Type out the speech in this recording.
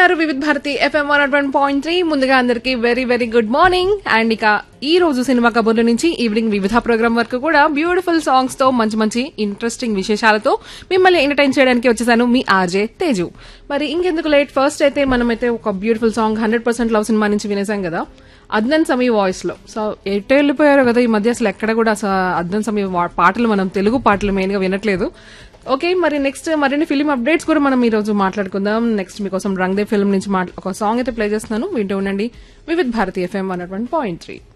వింటున్నారు Vividh Bharati FM one one point three ముందుగా అందరికి very very good morning and ఇక ఈ రోజు సినిమా కబుర్ల నుంచి ఈవినింగ్ వివిధ ప్రోగ్రామ్ వరకు కూడా బ్యూటిఫుల్ సాంగ్స్ తో మంచి మంచి ఇంట్రెస్టింగ్ విశేషాలతో మిమ్మల్ని ఎంటర్టైన్ చేయడానికి వచ్చేసాను మీ ఆర్జే తేజు మరి ఇంకెందుకు లేట్ ఫస్ట్ అయితే మనమైతే ఒక beautiful song hundred percent love సినిమా నుంచి వినేసాం కదా అద్నన్ సమీ వాయిస్ లో సో ఎటు వెళ్ళిపోయారో కదా ఈ మధ్య అసలు ఎక్కడ కూడా అసలు అద్నన్ సమీ వా- పాటలు మనం తెలుగు పాటలు మెయిన్ గా వినట్లేదు ఓకే మరి నెక్స్ట్ మరిన్ని ఫిలిం అప్డేట్స్ కూడా మనం ఈ రోజు మాట్లాడుకుందాం నెక్స్ట్ మీకోసం రంగ్ దే ఫిల్మ్ నుంచి మాట్లా- ఒక సాంగ్ అయితే ప్లే చేస్తున్నాను వింటూ ఉండండి Vividh Bharati FM one point three